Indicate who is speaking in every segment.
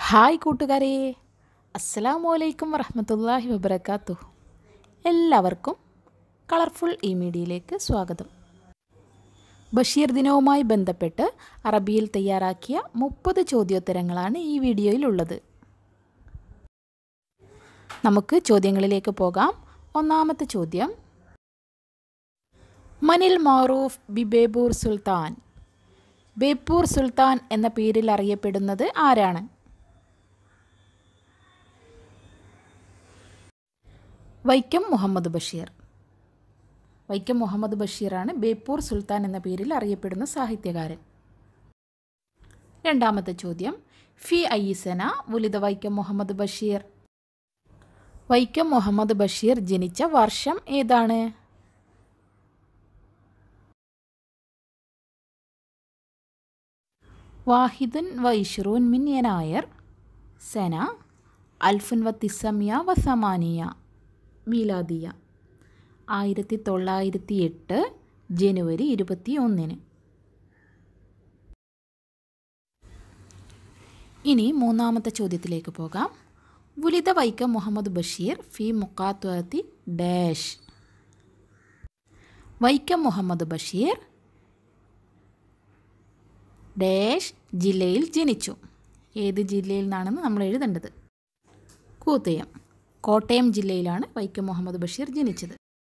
Speaker 1: hi കൂട്ടുകാരെ അസ്സലാമു അലൈക്കും വറഹമത്തല്ലാഹി വബർക്കാത്തു എല്ലാവർക്കും കളർഫുൾ ഈ മീഡിയയിലേക്ക് സ്വാഗതം ബഷീർ ദിനവുമായി ബന്ധപ്പെട്ട് അറബിയിൽ തയ്യാറാക്കിയ മുപ്പത് ചോദ്യോത്തരങ്ങളാണ് ഈ വീഡിയോയിലുള്ളത് നമുക്ക് ചോദ്യങ്ങളിലേക്ക് പോകാം ഒന്നാമത്തെ ചോദ്യം മനിൽ മാറൂഫ് ബി ബേബൂർ സുൽത്താൻ ബേപ്പൂർ സുൽത്താൻ എന്ന പേരിൽ അറിയപ്പെടുന്നത് ആരാണ് വൈക്കം മുഹമ്മദ് ബഷീർ വൈക്കം മുഹമ്മദ് ബഷീറാണ് ബേപ്പൂർ സുൽത്താൻ എന്ന പേരിൽ അറിയപ്പെടുന്ന സാഹിത്യകാരൻ രണ്ടാമത്തെ ചോദ്യം ഫി ഐസന വുലിത വൈക്കം മുഹമ്മദ് ബഷീർ വൈക്കം മുഹമ്മദ് ബഷീർ ജനിച്ച വർഷം ഏതാണ് വാഹിദുൻ വ ഇഷ്റൂൻ മിൻ യനായർ സന അൽഫുൻ വ തിസമിയ വ സമാനിയ മീലാദിയ ആയിരത്തി തൊള്ളായിരത്തി എട്ട് ജനുവരി ഇരുപത്തി ഒന്നിന് ഇനി മൂന്നാമത്തെ ചോദ്യത്തിലേക്ക് പോകാം വുലിത വൈക്കം മുഹമ്മദ് ബഷീർ ഫി മുക്കാത്വത്തി ഡാഷ് വൈക്കം മുഹമ്മദ് ബഷീർ ഡാഷ് ജില്ലയിൽ ജനിച്ചു ഏത് ജില്ലയിൽ നിന്നാണെന്ന് നമ്മൾ എഴുതേണ്ടത് കൂത്തയം കോട്ടയം ജില്ലയിലാണ് വൈക്കം മുഹമ്മദ് ബഷീർ ജനിച്ചത്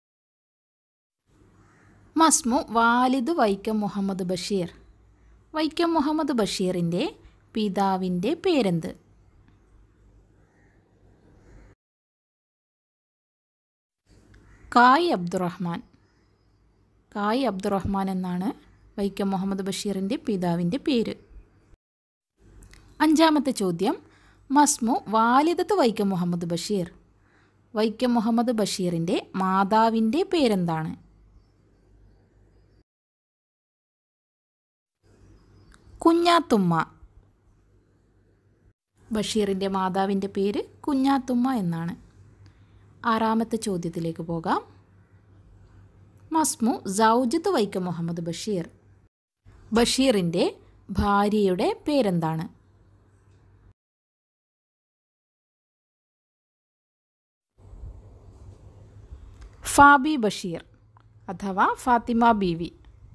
Speaker 1: മസ്മു വാലിദ് വൈക്കം മുഹമ്മദ് ബഷീർ വൈക്കം മുഹമ്മദ് ബഷീറിൻ്റെ പിതാവിൻ്റെ പേരെന്ത് കായ് അബ്ദുറഹ്മാൻ കായ് അബ്ദുറഹ്മാൻ എന്നാണ് വൈക്കം മുഹമ്മദ് ബഷീറിൻ്റെ പിതാവിൻ്റെ പേര് അഞ്ചാമത്തെ ചോദ്യം മസ്മു വാലിദത്ത് വൈക്കം മുഹമ്മദ് ബഷീർ വൈക്കം മുഹമ്മദ് ബഷീറിൻ്റെ മാതാവിൻ്റെ പേരെന്താണ് കുഞ്ഞാത്തുമ്മ ബഷീറിൻ്റെ മാതാവിൻ്റെ പേര് കുഞ്ഞാത്തുമ്മ എന്നാണ് ആറാമത്തെ ചോദ്യത്തിലേക്ക് പോകാം മസ്മു സൗജിദ് വൈക്കം മുഹമ്മദ് ബഷീർ ബഷീറിൻ്റെ ഭാര്യയുടെ പേരെന്താണ് ഫാബി ബഷീർ അഥവാ ഫാത്തിമ ബീവി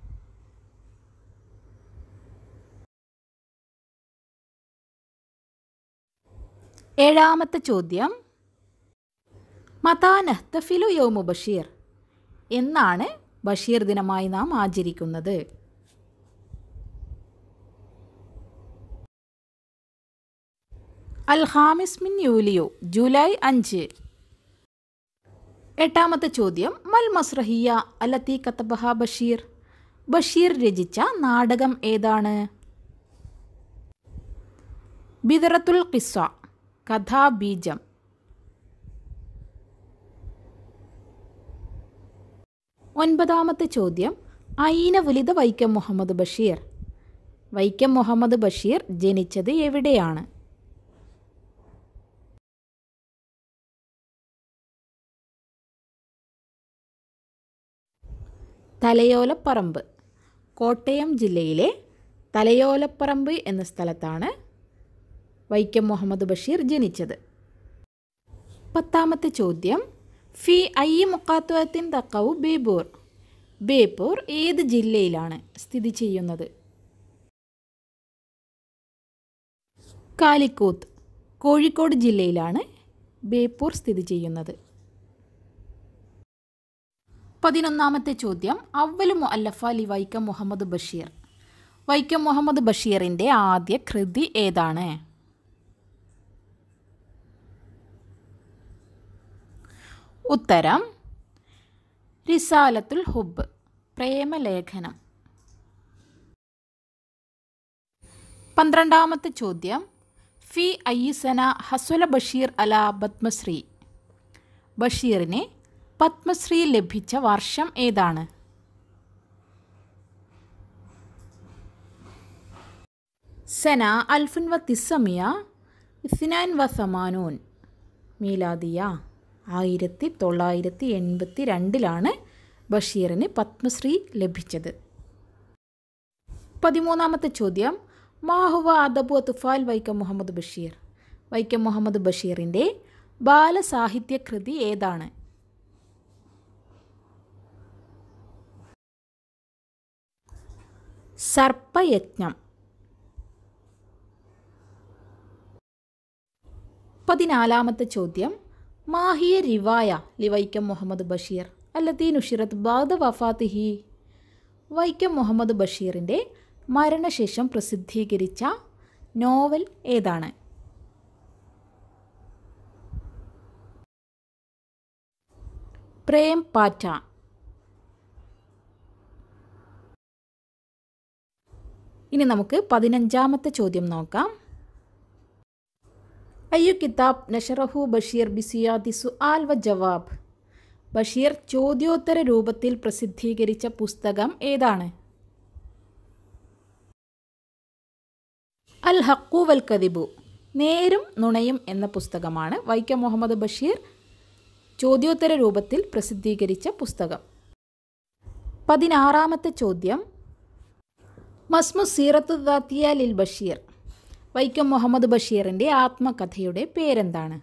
Speaker 1: ഏഴാമത്തെ ചോദ്യം മതാനഹ്തഫിലു യോമു ബഷീർ എന്നാണ് ബഷീർ ദിനമായി നാം ആചരിക്കുന്നത് അൽ ഹാമിസ് മിൻ യൂലിയോ ജൂലൈ അഞ്ച് എട്ടാമത്തെ ചോദ്യം മൽ മസ്രഹിയ അല്ലത്തി കത്തബഹ ബഷീർ ബഷീർ രചിച്ച നാടകം ഏതാണ് ബിദറത്തുൽ ഖിസ്സ കഥാബീജം ഒൻപതാമത്തെ ചോദ്യം ഐന വലിത വൈക്കം മുഹമ്മദ് ബഷീർ വൈക്കം മുഹമ്മദ് ബഷീർ ജനിച്ചത് എവിടെയാണ് തലയോലപ്പറമ്പ് കോട്ടയം ജില്ലയിലെ തലയോലപ്പറമ്പ് എന്ന സ്ഥലത്താണ് വൈക്കം മുഹമ്മദ് ബഷീർ ജനിച്ചത് പത്താമത്തെ ചോദ്യം ഫി ഐ മുക്കാത്തുവത്തിൻ തക്കവു ബേബൂർ ബേപ്പൂർ ഏത് ജില്ലയിലാണ് സ്ഥിതി ചെയ്യുന്നത് കാലിക്കൂത്ത് കോഴിക്കോട് ജില്ലയിലാണ് ബേപ്പൂർ സ്ഥിതി ചെയ്യുന്നത് പതിനൊന്നാമത്തെ ചോദ്യം അവലു മുഅല്ലഫ ലി വൈക്കം മുഹമ്മദ് ബഷീർ വൈക്കം മുഹമ്മദ് ബഷീറിൻ്റെ ആദ്യ കൃതി ഏതാണ് ഉത്തരം റിസാലത്തുൽ ഹുബ് പ്രേമലേഖനം പന്ത്രണ്ടാമത്തെ ചോദ്യം ഫി അയ്യസന ഹസുല ബഷീർ അല പത്മശ്രീ ബഷീറിനെ പത്മശ്രീ ലഭിച്ച വർഷം ഏതാണ് സന അൽഫുൻ വ തിസമിയ ഇസ്നാൻ വ സമാനൂൻ മീലാദിയ ആയിരത്തി തൊള്ളായിരത്തി എൺപത്തി രണ്ടിലാണ് ബഷീറിന് പത്മശ്രീ ലഭിച്ചത് പതിമൂന്നാമത്തെ ചോദ്യം മാഹുവ അദബു തുഫാൽ വൈക്കം മുഹമ്മദ് ബഷീർ വൈക്കം മുഹമ്മദ് ബഷീറിൻ്റെ ബാലസാഹിത്യ കൃതി ഏതാണ് സർപ്പയജ്ഞം പതിനാലാമത്തെ ചോദ്യം മാഹിയ റിവായ ലി വൈക്കം മുഹമ്മദ് ബഷീർ അല്ലത്തി നുഷിറത്ത് ബാദ വഫാത്തിഹി വൈക്കം മുഹമ്മദ് ബഷീറിൻ്റെ മരണശേഷം പ്രസിദ്ധീകരിച്ച നോവൽ ഏതാണ് പ്രേം പാറ്റ ഇനി നമുക്ക് പതിനഞ്ചാമത്തെ ചോദ്യം നോക്കാം അയ്യു കിതാബ് നഷറഹു ബഷീർ ബിസിയാദി സുആൽ വ ജവാബ് ബഷീർ ചോദ്യോത്തര രൂപത്തിൽ പ്രസിദ്ധീകരിച്ച പുസ്തകം ഏതാണ് അൽ ഹക്കു വൽ കദിബു നേരും നുണയും എന്ന പുസ്തകമാണ് വൈക്കം മുഹമ്മദ് ബഷീർ ചോദ്യോത്തര രൂപത്തിൽ പ്രസിദ്ധീകരിച്ച പുസ്തകം പതിനാറാമത്തെ ചോദ്യം മസ്മു സീറത്തു ദാത്തിയ ലിൽ ബഷീർ വൈക്കം മുഹമ്മദ് ബഷീറിൻ്റെ ആത്മകഥയുടെ പേരെന്താണ്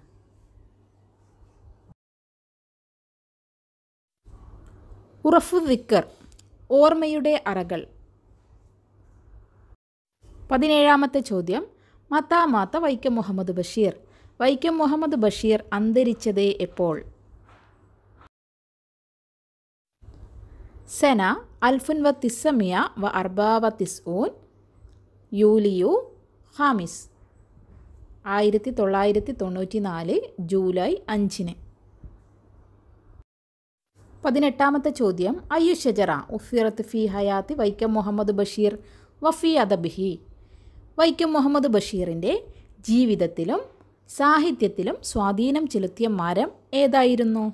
Speaker 1: ഉറഫു ദിക്കർ ഓർമ്മയുടെ അറകൾ പതിനേഴാമത്തെ ചോദ്യം മാത്താ മാത്ത വൈക്കം മുഹമ്മദ് ബഷീർ വൈക്കം മുഹമ്മദ് ബഷീർ അന്തരിച്ചത് എപ്പോൾ സെന അൽഫുൻ വ തിസ്സമിയ വ അർബാ വ തിസ്ഊൻ യൂലിയു ഹാമിസ് ആയിരത്തി തൊള്ളായിരത്തി തൊണ്ണൂറ്റി നാല് ജൂലൈ അഞ്ചിന് പതിനെട്ടാമത്തെ ചോദ്യം അയ്യു ഷജറ ഉഫിറത്ത് ഫി ഹയാത്തി വൈക്കം മുഹമ്മദ് ബഷീർ വഫി അദബിഹി വൈക്കം മുഹമ്മദ് ബഷീറിൻ്റെ ജീവിതത്തിലും സാഹിത്യത്തിലും സ്വാധീനം ചെലുത്തിയ മരം ഏതായിരുന്നു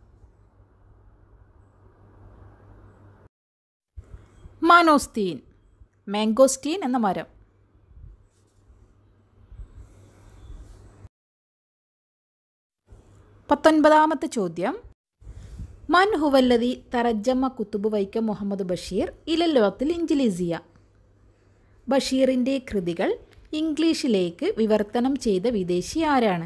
Speaker 1: മാനോസ്തീൻ മാംഗോസ്റ്റീൻ എന്ന മരം പത്തൊൻപതാമത്തെ ചോദ്യം മൻ ഹുവല്ലതി തറജമ്മ കുത്തുബ് വൈക്കം മുഹമ്മദ് ബഷീർ ഇലല്ലോത്തിൽ ഇഞ്ചിലിസിയ ബഷീറിൻ്റെ കൃതികൾ ഇംഗ്ലീഷിലേക്ക് വിവർത്തനം ചെയ്ത വിദേശി ആരാണ്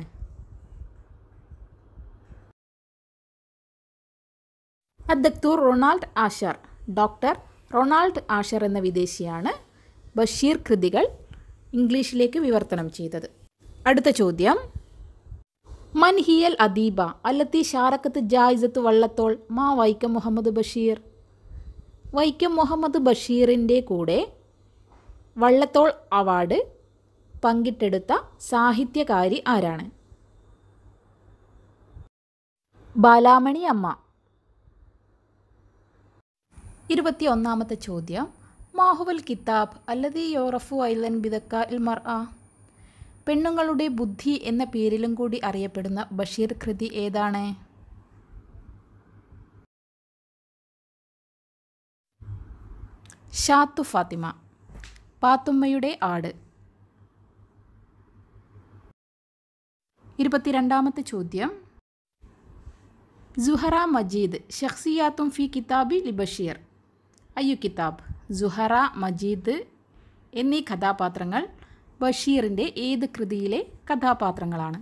Speaker 1: അദ്ദക്തൂർ Ronald Asher doctor Ronald Asher എന്ന വിദേശിയാണ് ബഷീർ കൃതികൾ ഇംഗ്ലീഷിലേക്ക് വിവർത്തനം ചെയ്തത് അടുത്ത ചോദ്യം മൻ ഹിയൽ അദീബ അല്ലത്തി ഷാറക്കത്ത് ജായിസത്ത് വള്ളത്തോൾ മാ വൈക്കം മുഹമ്മദ് ബഷീർ വൈക്കം മുഹമ്മദ് ബഷീറിൻ്റെ കൂടെ വള്ളത്തോൾ അവാർഡ് പങ്കിട്ടെടുത്ത സാഹിത്യകാരി ആരാണ് ബാലാമണി അമ്മ ഇരുപത്തി ഒന്നാമത്തെ ചോദ്യം മാഹുവൽ കിതാബ് അല്ലതി യോറഫു ഐലൻ ബിദക്ക ഇൽ മർ ആ പെണ്ണുങ്ങളുടെ ബുദ്ധി എന്ന പേരിലും കൂടി അറിയപ്പെടുന്ന ബഷീർ കൃതി ഏതാണ് ഷാത്തു ഫാത്തിമ പാത്തുമ്മയുടെ ആട് ഇരുപത്തിരണ്ടാമത്തെ ചോദ്യം സുഹറ മജീദ് ഷഖ്സിയാത്തും ഫി കിതാബി ലി ബഷീർ അയ്യു കിതാബ് സുഹറ മജീദ് എന്നീ കഥാപാത്രങ്ങൾ ബഷീറിൻ്റെ ഏത് കൃതിയിലെ കഥാപാത്രങ്ങളാണ്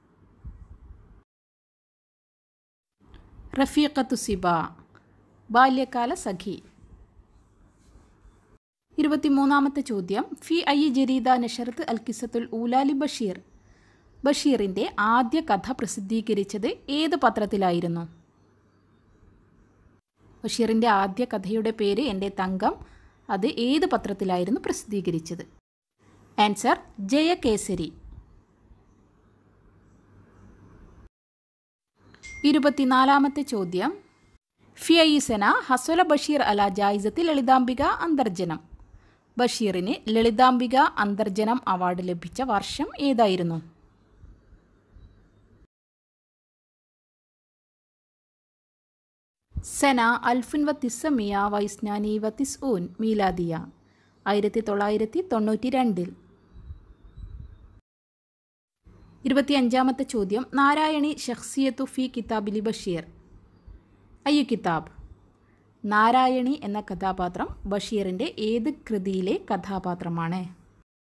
Speaker 1: റഫീഖത്തു സിബ ബാല്യകാല സഖി ഇരുപത്തിമൂന്നാമത്തെ ചോദ്യം ഫി ഐ ജരീദ നഷറത്ത് അൽ കിസത്തുൽ ഊലാലി ബഷീർ ബഷീറിൻ്റെ ആദ്യ കഥ പ്രസിദ്ധീകരിച്ചത് ഏത് പത്രത്തിലായിരുന്നു ബഷീറിൻ്റെ ആദ്യ കഥയുടെ പേര് എൻ്റെ തങ്കം അത് ഏത് പത്രത്തിലായിരുന്നു പ്രസിദ്ധീകരിച്ചത് ആൻസർ ജയകേസരി ഇരുപത്തിനാലാമത്തെ ചോദ്യം ഫിയയിസന ഹസ്വല ബഷീർ അല ജായിസത്ത് ലളിതാംബിക അന്തർജനം ബഷീറിന് ലളിതാംബിക അന്തർജനം അവാർഡ് ലഭിച്ച വർഷം ഏതായിരുന്നു സെന അൽഫുൻ വ തിസ്സമിയ വൈസ്നാനി വ തിസ്ഊൻ മീലാദിയ ആയിരത്തി തൊള്ളായിരത്തി തൊണ്ണൂറ്റി രണ്ടിൽ ഇരുപത്തിയഞ്ചാമത്തെ ചോദ്യം നാരായണി ഷഖ്സിയത്തു ഫി കിതാബിലി ബഷീർ അയ്യു കിതാബ് നാരായണി എന്ന കഥാപാത്രം ബഷീറിൻ്റെ ഏത് കൃതിയിലെ കഥാപാത്രമാണ്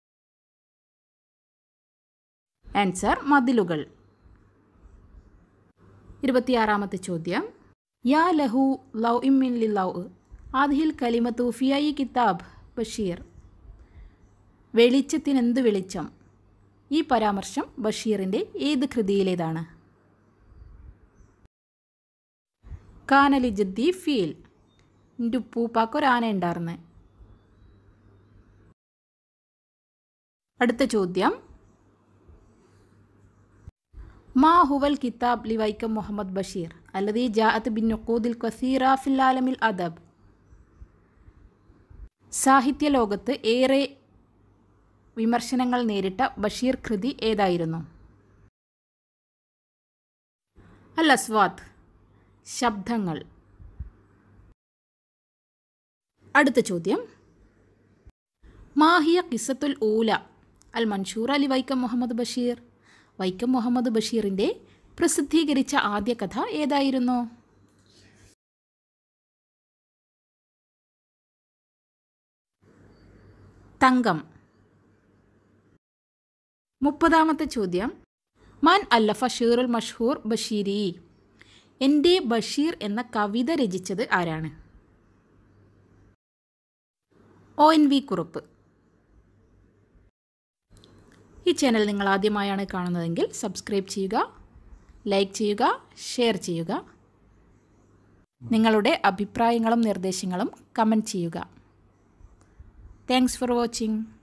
Speaker 1: ആൻസർ മതിലുകൾ ഇരുപത്തിയാറാമത്തെ ചോദ്യം യാ ലഹു ലൗ ഇമ്മിൻ ലി ലൗ ആദിഹിൽ കലിമത്തു ഫിയായി കിതാബ് ബഷീർ വെളിച്ചത്തിനെന്ത് വെളിച്ചം ഈ പരാമർശം ബഷീറിൻ്റെ ഏത് കൃതിയിലേതാണ് കാനലി ജദ്ദി ഫീൽ എൻ്റെ ഉപ്പൂപ്പാക്കൊരാന ഉണ്ടായിരുന്നെ അടുത്ത ചോദ്യം മാ ഹുവൽ കിതാബ് ലി വൈക്കം മുഹമ്മദ് ബഷീർ അല്ലതി ജാഅത്ത് ബിൻ നുക്കൂദിൽ കസീറ ഫിൽ ആലമിൽ അദബ് സാഹിത്യ ലോകത്ത് ഏറെ വിമർശനങ്ങൾ നേരിട്ട ബഷീർ കൃതി ഏതായിരുന്നു അൽ അസ്വാദ് ശബ്ദങ്ങൾ അടുത്ത ചോദ്യം മാഹിയ കിസത്തുൽ ഊല അൽ മൻഷൂർ അലി വൈക്കം മുഹമ്മദ് ബഷീർ വൈക്കം മുഹമ്മദ് ബഷീറിൻ്റെ പ്രസിദ്ധീകരിച്ച ആദ്യ കഥ ഏതായിരുന്നു തങ്കം മുപ്പതാമത്തെ ചോദ്യം മാൻ അല്ലഫ ഷീറുൽ മഷ്ഹൂർ ബഷീരി എൻ്റെ ബഷീർ എന്ന കവിത രചിച്ചത് ആരാണ് ഒ എൻ വി കുറുപ്പ് ഈ ചാനൽ നിങ്ങൾ ആദ്യമായാണ് കാണുന്നതെങ്കിൽ സബ്സ്ക്രൈബ് ചെയ്യുക ലൈക്ക് ചെയ്യുക ഷെയർ ചെയ്യുക നിങ്ങളുടെ അഭിപ്രായങ്ങളും നിർദ്ദേശങ്ങളും കമൻറ്റ് ചെയ്യുക താങ്ക്സ് ഫോർ വാച്ചിങ്